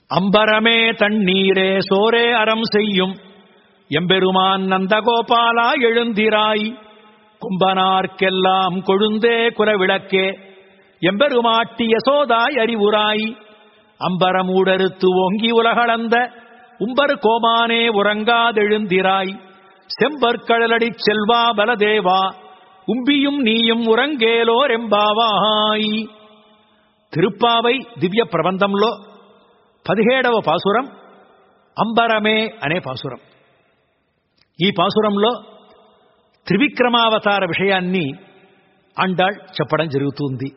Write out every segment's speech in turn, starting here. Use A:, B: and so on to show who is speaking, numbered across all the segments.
A: அம்பரமே தண்ணீரே சோரே அறம் செய்யும் எம்பெருமான் நந்தகோபாலா எழுந்திராய் கும்பனார்க்கெல்லாம் கொழுந்தே குலவிளக்கே எம்பெருமாட்டி யசோதாய் அறிவுராய் அம்பரமூடறுத்து ஓங்கி உலகளந்த உம்பர் கோமானே உறங்காதெழுந்திராய் செம்பற்கழலடி செல்வா பலதேவா உம்பியும் நீயும் உறங்கேலோர் ఎంబావాయి తిరుప్పావై దివ్య ప్రబంధంలో పదిహేడవ పాసురం అంబరమే అనే పాసురం ఈ పాసురంలో త్రివిక్రమావతార విషయాన్ని అండాళ్ చెప్పడం జరుగుతుంది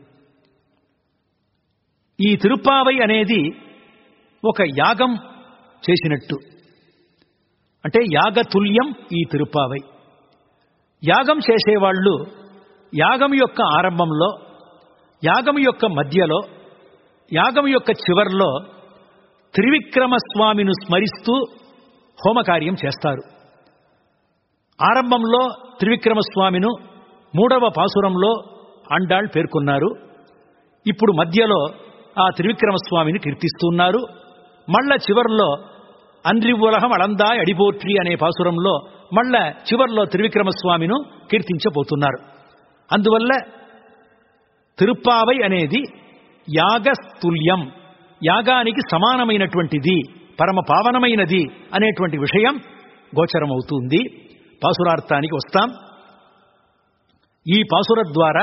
A: ఈ తిరుప్పావై అనేది ఒక యాగం చేసినట్టు అంటే యాగతుల్యం ఈ తిరుప్పావై యాగం చేసేవాళ్ళు యాగం యొక్క ఆరంభంలో యాగం యొక్క మధ్యలో యాగం యొక్క చివర్లో త్రివిక్రమ స్వామిను స్మరిస్తూ హోమకార్యం చేస్తారు ఆరంభంలో త్రివిక్రమ స్వామిను మూడవ పాసురంలో అండాళ్ పేర్కొన్నారు ఇప్పుడు మధ్యలో ఆ త్రివిక్రమ స్వామిని కీర్తిస్తున్నారు మళ్ళా చివర్లో అంద్రి ఉలహం అళందాయ్ అడిపోట్రి అనే పాసురంలో మళ్ళా చివర్లో త్రివిక్రమ స్వామిను కీర్తించబోతున్నారు అందువల్ల తిరుప్పావై అనేది యాగస్తుల్యం యాగానికి సమానమైనటువంటిది పరమ పావనమైనది అనేటువంటి విషయం గోచరమవుతుంది పాసురార్థానికి వస్తాం ఈ పాసుర ద్వారా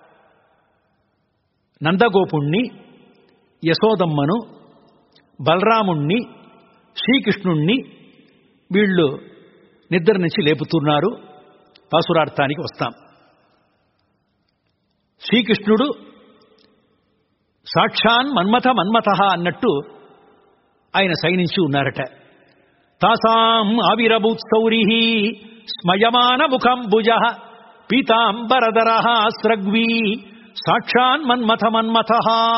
A: నందగోపుణ్ణి యశోదమ్మను బలరాముణ్ణి శ్రీకృష్ణుణ్ణి వీళ్ళు నిద్ర నుంచి లేపుతున్నారు పాసురార్థానికి వస్తాం శ్రీకృష్ణుడు సాక్షాన్ మన్మథ మన్మథ అన్నట్టు ఆయన సైనించి ఉన్నారట తాసాం ఆవిరభూత్సౌరి స్మయమాన ముఖం భుజ పీతాంబరధర స్రగ్వీ సాక్షాన్ మన్మథ మన్మథ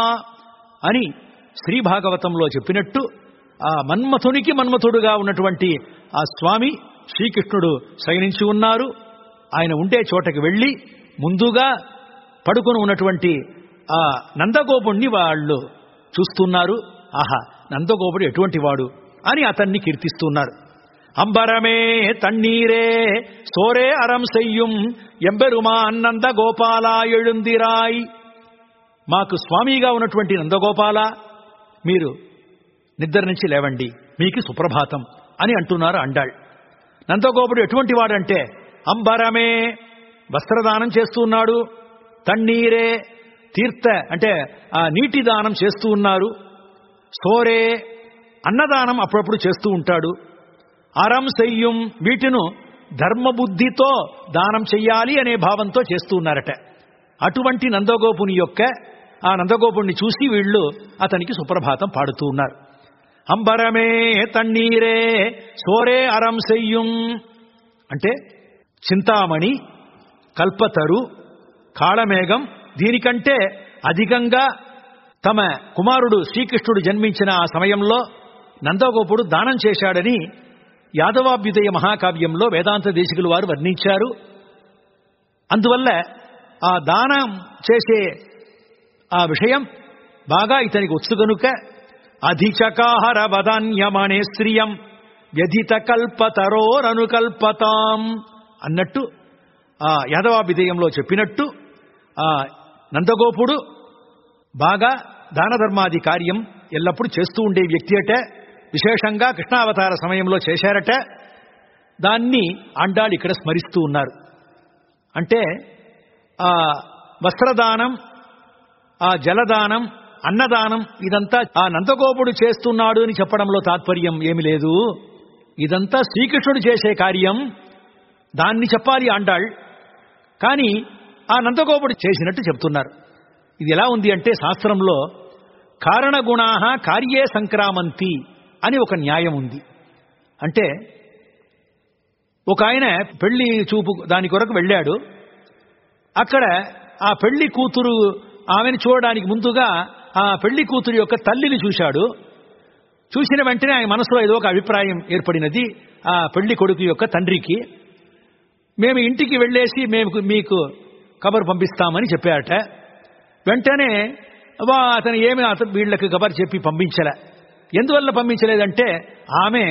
A: అని శ్రీ భాగవతంలో చెప్పినట్టు ఆ మన్మథునికి మన్మథుడుగా ఉన్నటువంటి ఆ స్వామి శ్రీకృష్ణుడు శయనించి ఉన్నారు ఆయన ఉండే చోటకి వెళ్ళి ముందుగా పడుకొని ఉన్నటువంటి ఆ నందగోపుణ్ణి వాళ్ళు చూస్తున్నారు ఆహా నందగోపుడు ఎటువంటి వాడు అని అతన్ని కీర్తిస్తున్నారు అంబరమే తన్నీరే సోరే అరం సెయ్యం ఎంబెరుమా నంద గోపాల ఎഴുందిరాయ్ మాకు స్వామిగా ఉన్నటువంటి నందగోపాల మీరు నిద్ర నుంచి లేవండి మీకు సుప్రభాతం అని అంటున్నారు అండాళ్ నందగోపుడు ఎటువంటి వాడంటే అంబరమే వస్త్రదానం చేస్తున్నాడు తన్నీరే తీర్థ అంటే ఆ నీటి దానం చేస్తూ ఉన్నారు సోరే అన్నదానం అప్పుడప్పుడు చేస్తూ ఉంటాడు అరం సెయ్యం వీటిను ధర్మబుద్ధితో దానం చెయ్యాలి అనే భావంతో చేస్తూ ఉన్నారట అటువంటి నందగోపుని యొక్క ఆ నందగోపుణ్ణి చూసి వీళ్ళు అతనికి సుప్రభాతం పాడుతూ ఉన్నారు అంబరమే తన్నీరే సోరే అరం సెయ్యం అంటే చింతామణి కల్పతరు కాళమేఘం దీనికంటే అధికంగా తమ కుమారుడు శ్రీకృష్ణుడు జన్మించిన ఆ సమయంలో నందగోపుడు దానం చేశాడని యాదవాభ్యుదయ మహాకావ్యంలో వేదాంత దేశికులు వారు వర్ణించారు అందువల్ల ఆ దానం చేసే ఆ విషయం బాగా ఇతనికి వచ్చు కనుక అధిచకాహర వదాన్యమనే శ్రియం వ్యధిత కల్పతరోరనుకల్పతాం అన్నట్టు ఆ యాదవాభిధేయంలో చెప్పినట్టు ఆ నందగోపుడు బాగా దాన ధర్మాది కార్యం ఎల్లప్పుడూ చేస్తూ ఉండే వ్యక్తి అట విశేషంగా కృష్ణావతార సమయంలో చేశారట దాన్ని అండాళ్ళు ఇక్కడ స్మరిస్తూ ఉన్నారు అంటే ఆ వస్త్రదానం ఆ జలదానం అన్నదానం ఇదంతా ఆ నందగోపుడు చేస్తున్నాడు అని చెప్పడంలో తాత్పర్యం ఏమి లేదు ఇదంతా శ్రీకృష్ణుడు చేసే కార్యం దాన్ని చెప్పాలి అండాళ్ కానీ ఆ నందగోపుడు చేసినట్టు చెప్తున్నారు ఇది ఎలా ఉంది అంటే శాస్త్రంలో కారణగుణా కార్యే సంక్రామంతి అని ఒక న్యాయం ఉంది అంటే ఒక ఆయన పెళ్లి చూపు దాని కొరకు వెళ్ళాడు అక్కడ ఆ పెళ్లి కూతురు ఆమెను చూడడానికి ముందుగా ఆ పెళ్లి కూతురు యొక్క తల్లిని చూశాడు చూసిన వెంటనే ఆయన మనసులో ఏదో ఒక అభిప్రాయం ఏర్పడినది ఆ పెళ్లి కొడుకు యొక్క తండ్రికి మేము ఇంటికి వెళ్ళేసి మేము మీకు కబర్ పంపిస్తామని చెప్పారట వెంటనే వా అతను ఏమి అతను వీళ్ళకి కబర్ చెప్పి పంపించలే ఎందువల్ల పంపించలేదంటే ఆమె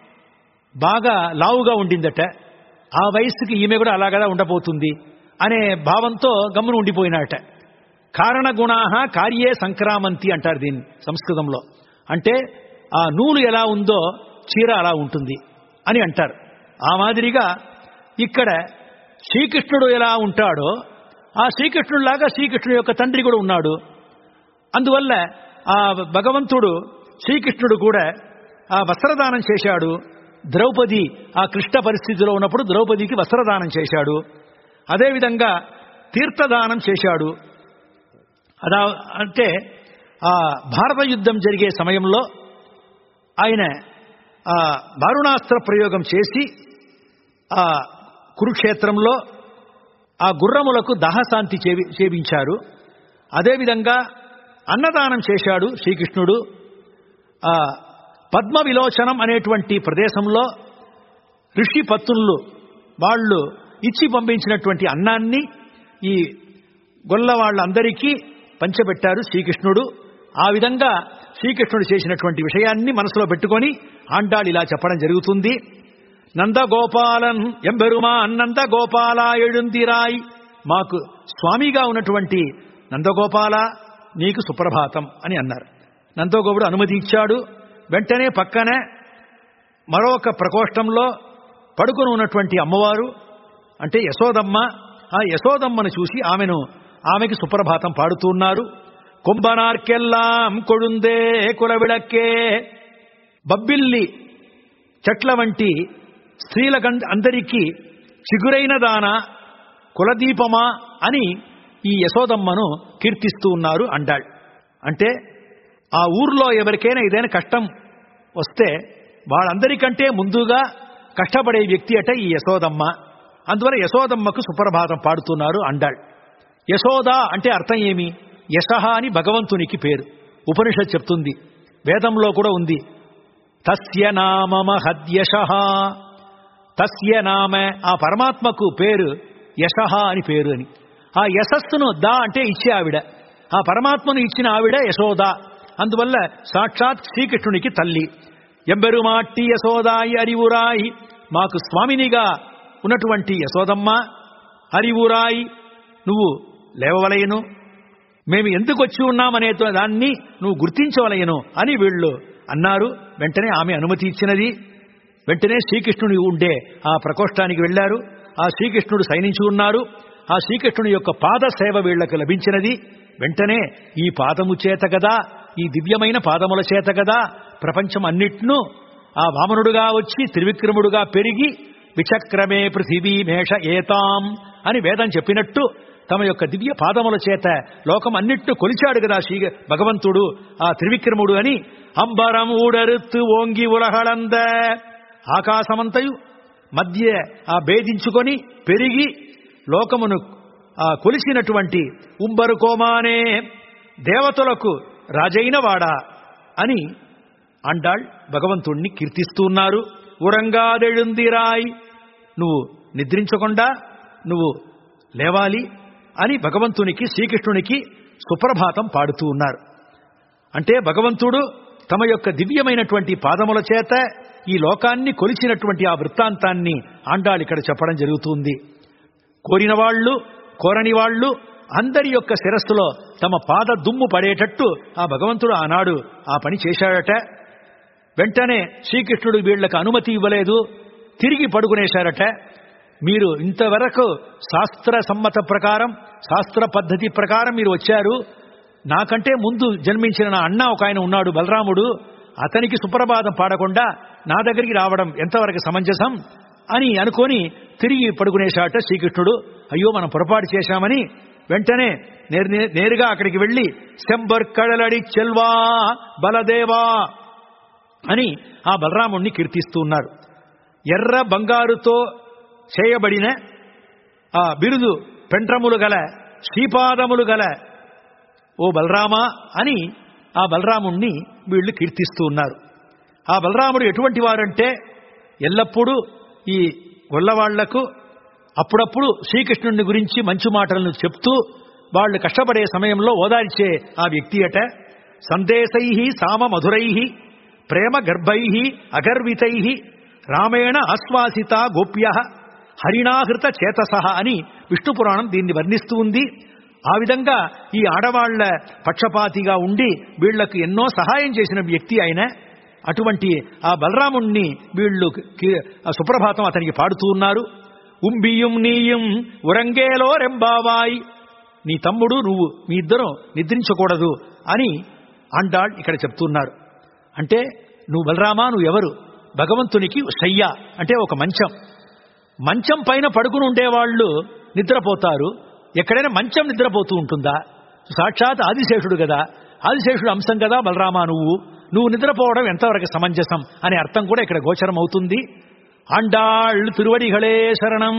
A: బాగా లావుగా ఉండిందట ఆ వయస్సుకి ఈమె కూడా అలాగదా ఉండబోతుంది అనే భావంతో గమ్మున ఉండిపోయినాట కారణగుణాహ కార్యే సంక్రామంతి అంటారు దీన్ని సంస్కృతంలో అంటే ఆ నూలు ఎలా ఉందో చీర అలా ఉంటుంది అని అంటారు ఆ మాదిరిగా ఇక్కడ శ్రీకృష్ణుడు ఎలా ఉంటాడో ఆ శ్రీకృష్ణుడిలాగా శ్రీకృష్ణుడు యొక్క తండ్రి కూడా ఉన్నాడు అందువల్ల ఆ భగవంతుడు శ్రీకృష్ణుడు కూడా ఆ వస్త్రదానం చేశాడు ద్రౌపది ఆ కృష్ణ పరిస్థితిలో ఉన్నప్పుడు ద్రౌపదికి వస్త్రదానం చేశాడు అదేవిధంగా తీర్థదానం చేశాడు అదా అంటే ఆ భారత యుద్ధం జరిగే సమయంలో ఆయన ఆ దారుణాస్త్ర ప్రయోగం చేసి ఆ కురుక్షేత్రంలో ఆ గుర్రములకు దహశాంతి చేవి చేపించారు అదేవిధంగా అన్నదానం చేశాడు శ్రీకృష్ణుడు ఆ పద్మ విలోచనం అనేటువంటి ప్రదేశంలో ఋషి పత్తులు వాళ్ళు ఇచ్చి పంపించినటువంటి అన్నాన్ని ఈ గొల్ల వాళ్ళందరికీ పంచబెట్టారు శ్రీకృష్ణుడు ఆ విధంగా శ్రీకృష్ణుడు చేసినటువంటి విషయాన్ని మనసులో పెట్టుకొని ఆండాళ్ళు ఇలా చెప్పడం జరుగుతుంది నందగోపాలన్ ఎంబెరుమా అన్నంద గోపాల ఎഴുందిరాయ్ మాకు స్వామిగా ఉన్నటువంటి నందగోపాల నీకు సుప్రభాతం అని అన్నారు నందగోపుడు అనుమతి ఇచ్చాడు వెంటనే పక్కనే మరొక ప్రకోష్టంలో పడుకుని ఉన్నటువంటి అమ్మవారు అంటే యశోదమ్మ ఆ యశోదమ్మను చూసి ఆమెను ఆమెకి సుప్రభాతం పాడుతున్నారు కుంభనార్కెల్లాం కొడుందే కులవిళక్కే బబ్బిల్లి చెట్ల వంటి స్త్రీల అందరికీ చిగురైన దాన కులదీపమా అని ఈ యశోదమ్మను కీర్తిస్తూ ఉన్నారు అండాళ్ అంటే ఆ ఊర్లో ఎవరికైనా ఏదైనా కష్టం వస్తే వాళ్ళందరికంటే ముందుగా కష్టపడే వ్యక్తి అట ఈ యశోదమ్మ అందువల్ల యశోదమ్మకు సుప్రభాతం పాడుతున్నారు అండాళ్ యశోద అంటే అర్థం ఏమి యశహ అని భగవంతునికి పేరు ఉపనిషత్ చెప్తుంది వేదంలో కూడా ఉంది తస్య నామమహద్యశ తస్య నామ ఆ పరమాత్మకు పేరు యశహ అని పేరు అని ఆ యశస్సును దా అంటే ఇచ్చే ఆవిడ ఆ పరమాత్మను ఇచ్చిన ఆవిడ యశోద అందువల్ల సాక్షాత్ శ్రీకృష్ణునికి తల్లి ఎంబెరుమాట్టి యశోదాయి అరివురాయి మాకు స్వామినిగా ఉన్నటువంటి యశోదమ్మ హరివురాయి నువ్వు లేవవలయను మేము ఎందుకు వచ్చి ఉన్నామనే దాన్ని నువ్వు గుర్తించవలయను అని వీళ్ళు అన్నారు వెంటనే ఆమె అనుమతి ఇచ్చినది వెంటనే శ్రీకృష్ణుడు ఉండే ఆ ప్రకోష్టానికి వెళ్లారు ఆ శ్రీకృష్ణుడు సైనించి ఉన్నారు ఆ శ్రీకృష్ణుడి యొక్క పాద సేవ వీళ్లకు లభించినది వెంటనే ఈ పాదము చేత కదా ఈ దివ్యమైన పాదముల చేత కదా ప్రపంచం అన్నిట్ను ఆ వామనుడుగా వచ్చి త్రివిక్రముడుగా పెరిగి విచక్రమే పృథివీ మేష ఏతాం అని వేదం చెప్పినట్టు తమ యొక్క దివ్య పాదముల చేత లోకం అన్నిట్ను కొలిచాడు కదా శ్రీ భగవంతుడు ఆ త్రివిక్రముడు అని అంబరం ఊడరుత్తు ఓంగి ఉలహళంద ఆకాశమంతయు మధ్య ఆ భేదించుకొని పెరిగి లోకమును ఆ కొలిసినటువంటి ఉంబరు కోమానే దేవతలకు రాజైన వాడా అని అండాళ్ భగవంతుణ్ణి కీర్తిస్తున్నారు ఉరంగాదెഴുందిరాయ్ నువ్వు నిద్రించకుండా నువ్వు లేవాలి అని భగవంతునికి శ్రీకృష్ణునికి సుప్రభాతం పాడుతూ ఉన్నారు అంటే భగవంతుడు తమ యొక్క దివ్యమైనటువంటి పాదముల చేత ఈ లోకాన్ని కొలిచినటువంటి ఆ వృత్తాంతాన్ని ఆండాళ్ళు ఇక్కడ చెప్పడం జరుగుతుంది కోరిన వాళ్ళు కోరని వాళ్ళు అందరి యొక్క శిరస్సులో తమ పాద దుమ్ము పడేటట్టు ఆ భగవంతుడు ఆనాడు ఆ పని చేశాడట వెంటనే శ్రీకృష్ణుడు వీళ్లకు అనుమతి ఇవ్వలేదు తిరిగి పడుకునేశారట మీరు ఇంతవరకు శాస్త్ర సమ్మత ప్రకారం శాస్త్ర పద్ధతి ప్రకారం మీరు వచ్చారు నాకంటే ముందు జన్మించిన నా అన్న ఒక ఆయన ఉన్నాడు బలరాముడు అతనికి సుప్రభాతం పాడకుండా నా దగ్గరికి రావడం ఎంతవరకు సమంజసం అని అనుకొని తిరిగి పడుకునేశాట శ్రీకృష్ణుడు అయ్యో మనం పొరపాటు చేశామని వెంటనే నేరు నేరుగా అక్కడికి వెళ్ళి శంబర్ కడలడి చెల్వా బలదేవా అని ఆ బలరాముణ్ణి కీర్తిస్తూ ఉన్నారు ఎర్ర బంగారుతో చేయబడిన ఆ బిరుదు పెంట్రములు గల శ్రీపాదములు గల ఓ బలరామా అని ఆ బలరాముణ్ణి వీళ్ళు కీర్తిస్తూ ఉన్నారు ఆ బలరాముడు ఎటువంటి వారంటే ఎల్లప్పుడూ ఈ గొల్లవాళ్లకు అప్పుడప్పుడు శ్రీకృష్ణుని గురించి మంచు మాటలను చెప్తూ వాళ్ళు కష్టపడే సమయంలో ఓదార్చే ఆ వ్యక్తి అట సందేశై సామ మధురై ప్రేమ గర్భై అగర్వితై రామేణ ఆశ్వాసిత గోప్య హరిణాహృత చేతస అని విష్ణు పురాణం దీన్ని వర్ణిస్తూ ఉంది ఆ విధంగా ఈ ఆడవాళ్ల పక్షపాతిగా ఉండి వీళ్లకు ఎన్నో సహాయం చేసిన వ్యక్తి ఆయన అటువంటి ఆ బలరాముణ్ణి వీళ్ళు కి- ఆ సుప్రభాతం అతనికి పాడుతూ ఉన్నారు ఉంబియం నీయం ఉరంగేలో రెంబావాయ్ నీ తమ్ముడు నువ్వు మీ ఇద్దరం నిద్రించకూడదు అని అండాళ్ ఇక్కడ చెప్తున్నారు అంటే నువ్వు బలరామా నువ్వు ఎవరు భగవంతునికి శయ్య అంటే ఒక మంచం మంచం పైన పడుకుని ఉండేవాళ్ళు నిద్రపోతారు ఎక్కడైనా మంచం నిద్రపోతూ ఉంటుందా సాక్షాత్ ఆదిశేషుడు కదా ఆదిశేషుడు అంశం కదా బలరామా నువ్వు నువ్వు నిద్రపోవడం ఎంతవరకు సమంజసం అనే అర్థం కూడా ఇక్కడ గోచరం అవుతుంది అండాళ్ తిరువడిகளே శరణం